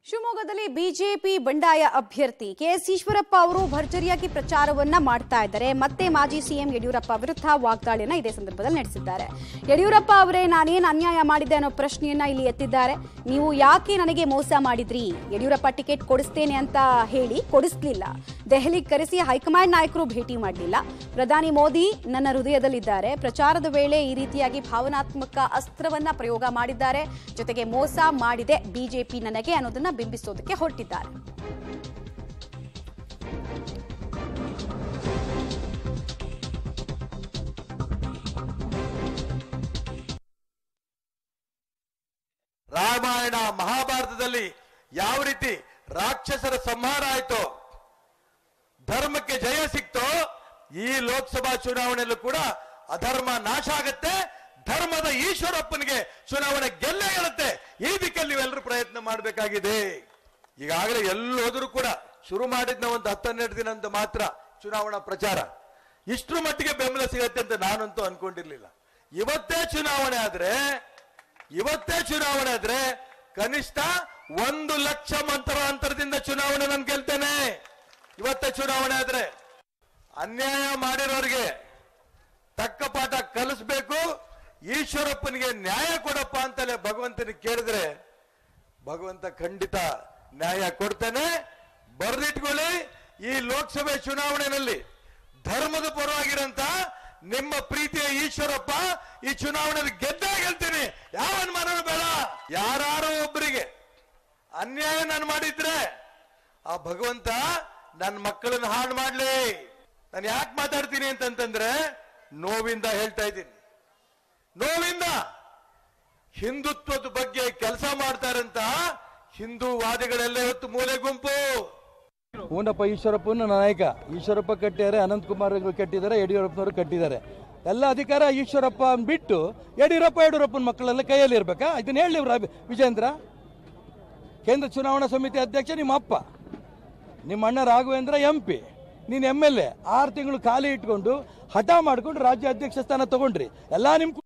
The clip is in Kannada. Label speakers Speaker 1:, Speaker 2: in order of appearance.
Speaker 1: ಶಿವಮೊಗ್ಗದಲ್ಲಿ ಬಿಜೆಪಿ ಬಂಡಾಯ ಅಭ್ಯರ್ಥಿ ಕೆಎಸ್ ಈಶ್ವರಪ್ಪ ಅವರು ಭರ್ಜರಿಯಾಗಿ ಪ್ರಚಾರವನ್ನ ಮಾಡ್ತಾ ಇದ್ದಾರೆ ಮತ್ತೆ ಮಾಜಿ ಸಿಎಂ ಯಡಿಯೂರಪ್ಪ ವಿರುದ್ಧ ವಾಗ್ದಾಳಿಯನ್ನ ಇದೇ ಸಂದರ್ಭದಲ್ಲಿ ನಡೆಸಿದ್ದಾರೆ ಯಡಿಯೂರಪ್ಪ ಅವರೇ ನಾನೇನು ಅನ್ಯಾಯ ಮಾಡಿದ್ದೆ ಅನ್ನೋ ಪ್ರಶ್ನೆಯನ್ನ ಇಲ್ಲಿ ಎತ್ತಿದ್ದಾರೆ ನೀವು ಯಾಕೆ ನನಗೆ ಮೋಸ ಮಾಡಿದ್ರಿ ಯಡಿಯೂರಪ್ಪ ಟಿಕೆಟ್ ಕೊಡಿಸ್ತೇನೆ ಅಂತ ಹೇಳಿ ಕೊಡಿಸ್ಲಿಲ್ಲ ದೆಹಲಿಗೆ ಕರೆಸಿ ಹೈಕಮಾಂಡ್ ನಾಯಕರು ಭೇಟಿ ಮಾಡಲಿಲ್ಲ ಪ್ರಧಾನಿ ಮೋದಿ ನನ್ನ ಹೃದಯದಲ್ಲಿದ್ದಾರೆ ಪ್ರಚಾರದ ವೇಳೆ ಈ ರೀತಿಯಾಗಿ ಭಾವನಾತ್ಮಕ ಅಸ್ತ್ರವನ್ನ ಪ್ರಯೋಗ ಮಾಡಿದ್ದಾರೆ ಜೊತೆಗೆ ಮೋಸ ಮಾಡಿದೆ ಬಿಜೆಪಿ ನನಗೆ ಅನ್ನೋದನ್ನ ಬಿಂಬಿಸೋದಕ್ಕೆ ಹೊರಟಿದ್ದಾರೆ
Speaker 2: ರಾಮಾಯಣ ಮಹಾಭಾರತದಲ್ಲಿ ಯಾವ ರೀತಿ ರಾಕ್ಷಸರ ಸಂಹಾರ ಆಯ್ತು ಧರ್ಮಕ್ಕೆ ಜಯ ಸಿಕ್ತೋ ಈ ಲೋಕಸಭಾ ಚುನಾವಣೆಯಲ್ಲೂ ಕೂಡ ಅಧರ್ಮ ನಾಶ ಆಗತ್ತೆ ಧರ್ಮದ ಈಶ್ವರಪ್ಪನಿಗೆ ಚುನಾವಣೆ ಗೆಲ್ಲೇ ಗೆಲ್ಲುತ್ತೆ ಈ ದಿಕ್ಕಲ್ಲಿ ನೀವೆಲ್ಲರೂ ಪ್ರಯತ್ನ ಮಾಡಬೇಕಾಗಿದೆ ಈಗಾಗಲೇ ಎಲ್ಲೋದ್ರೂ ಕೂಡ ಶುರು ಮಾಡಿದ್ನ ಒಂದು ಹತ್ತನ್ನೆರಡು ದಿನ ಅಂತ ಮಾತ್ರ ಚುನಾವಣಾ ಪ್ರಚಾರ ಇಷ್ಟರ ಮಟ್ಟಿಗೆ ಬೆಂಬಲ ಸಿಗತ್ತೆ ಅಂತ ನಾನಂತೂ ಅನ್ಕೊಂಡಿರ್ಲಿಲ್ಲ ಇವತ್ತೇ ಚುನಾವಣೆ ಆದ್ರೆ ಇವತ್ತೇ ಚುನಾವಣೆ ಆದ್ರೆ ಕನಿಷ್ಠ ಒಂದು ಲಕ್ಷ ಮಂತರ ಅಂತರದಿಂದ ಚುನಾವಣೆ ನಾನು ಗೆಲ್ತೇನೆ ಇವತ್ತೇ ಚುನಾವಣೆ ಆದ್ರೆ ಅನ್ಯಾಯ ಮಾಡಿರೋರಿಗೆ ತಕ್ಕ ಪಾಠ ಕಲಿಸ್ಬೇಕು ಈಶ್ವರಪ್ಪನಿಗೆ ನ್ಯಾಯ ಕೊಡಪ್ಪ ಅಂತಲೇ ಭಗವಂತನಿಗೆ ಕೇಳಿದ್ರೆ ಭಗವಂತ ಖಂಡಿತ ನ್ಯಾಯ ಕೊಡ್ತಾನೆ ಬರೆದಿಟ್ಕೊಳ್ಳಿ ಈ ಲೋಕಸಭೆ ಚುನಾವಣೆಯಲ್ಲಿ ಧರ್ಮದ ಪರವಾಗಿರಂತ ನಿಮ್ಮ ಪ್ರೀತಿಯ ಈಶ್ವರಪ್ಪ ಈ ಚುನಾವಣೆಯಲ್ಲಿ ಗೆದ್ದೇ ಗೆಲ್ತೀನಿ ಯಾವ ಅನುಮಾನನೂ ಬೇಡ ಯಾರು ಒಬ್ಬರಿಗೆ ಅನ್ಯಾಯ ನಾನು ಮಾಡಿದ್ರೆ ಆ ಭಗವಂತ ನನ್ನ ಮಕ್ಕಳನ್ನ ಹಾಳು ಮಾಡ್ಲಿ ನಾನು ಯಾಕೆ ಮಾತಾಡ್ತೀನಿ ಅಂತಂತಂದ್ರೆ ನೋವಿಂದ ಹೇಳ್ತಾ ಇದ್ದೀನಿ ನೋವಿಂದ ಹಿಂದುತ್ವದ ಬಗ್ಗೆ ಕೆಲಸ ಮಾಡ್ತಾರಂತ ಹಿಂದೂವಾದಿಗಳೆಲ್ಲ ಇವತ್ತು ಮೂಲೆ ಗುಂಪು
Speaker 3: ಹೂನಪ್ಪ ಈಶ್ವರಪ್ಪನ ನಾಯಕ ಈಶ್ವರಪ್ಪ ಕಟ್ಟಿದ್ದಾರೆ ಅನಂತಕುಮಾರ್ ಅವರು ಕಟ್ಟಿದ್ದಾರೆ ಯಡಿಯೂರಪ್ಪನವರು ಕಟ್ಟಿದ್ದಾರೆ ಎಲ್ಲ ಅಧಿಕಾರ ಈಶ್ವರಪ್ಪ ಬಿಟ್ಟು ಯಡಿಯೂರಪ್ಪ ಯಡಿಯೂರಪ್ಪನ ಮಕ್ಕಳೆಲ್ಲ ಕೈಯಲ್ಲಿ ಇರ್ಬೇಕಾ ಇದನ್ನ ಹೇಳಿ ರಾ- ವಿಜೇಂದ್ರ ಕೇಂದ್ರ ಚುನಾವಣಾ ಸಮಿತಿ ಅಧ್ಯಕ್ಷ ನಿಮ್ಮ ಅಪ್ಪ ನಿಮ್ಮ ಅಣ್ಣ ರಾಘವೇಂದ್ರ ಎಂ ಪಿ ನೀನು ಎಮ್ ಎಲ್ ಎ ಆರು ತಿಂಗಳು ಖಾಲಿ ಇಟ್ಕೊಂಡು ಹಠ ಮಾಡ್ಕೊಂಡು ರಾಜ್ಯ ಅಧ್ಯಕ್ಷ ಸ್ಥಾನ ತಗೊಂಡ್ರಿ ಎಲ್ಲ ನಿಮ್